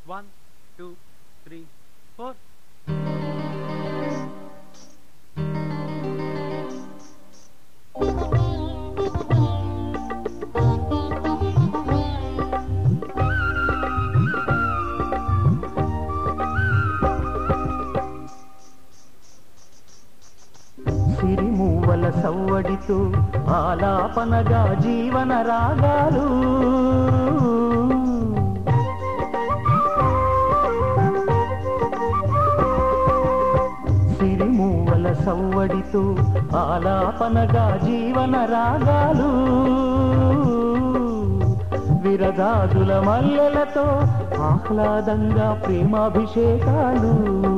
one two three four సిరిమూవల సవ్వడితో ఆలాపనగా జీవన రాగాలు సిరిమూవల సవ్వడితో ఆలాపనగా జీవన రాగాలు విరదాదుల మల్లెలతో ఆహ్లాదంగా ప్రేమాభిషేకాలు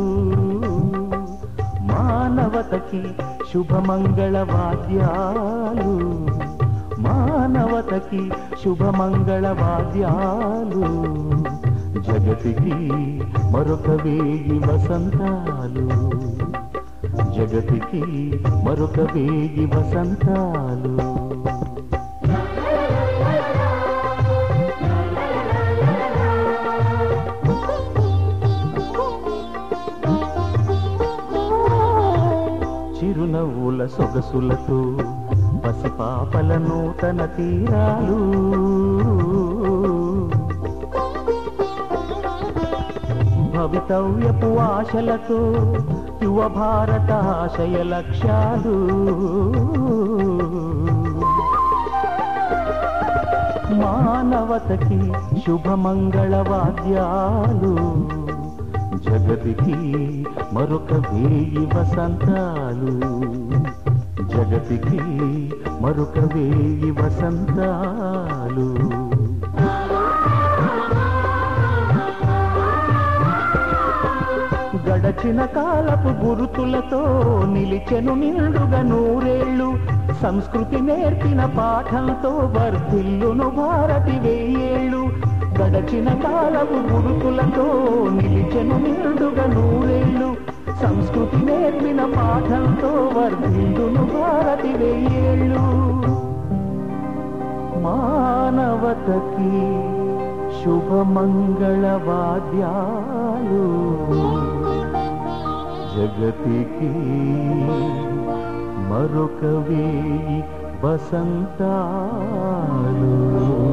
మానవతకి శుభమంగళ వాద్యాలు మానవతకి శుభమంగళ వాద్యాలు జగతికి మరొక వేయి వసంతాలు జగతికి మరొక వేయి వసంతాలు చిరునవ్వుల సొగసులతో పసిపాపల నూతన తీరాలు భవితవ్యపు ఆశలతో యువ భారత ఆశయ లక్ష్యాలు మానవతకి శుభమంగళ వాద్యాలు జగతికి మరొక వేయి వసంతాలు జగతికి మరొక వేయి వసంతాలు గడచిన కాలపు గురుతులతో నిలిచెను నిండుగా నూరేళ్ళు సంస్కృతి నేర్పిన పాఠంతో వర్ధిల్లును భారతి వెయ్యేళ్ళు గడచిన కాలపు గురుతులతో నిలిచెను నిండుగా నూరేళ్ళు సంస్కృతి నేర్పిన పాఠంతో వర్ధిల్లును భారతి వెయ్యేళ్ళు మానవతకి శుభమంగళ వాద్యాలు జగతికి మరొక వేయి వసంతాలు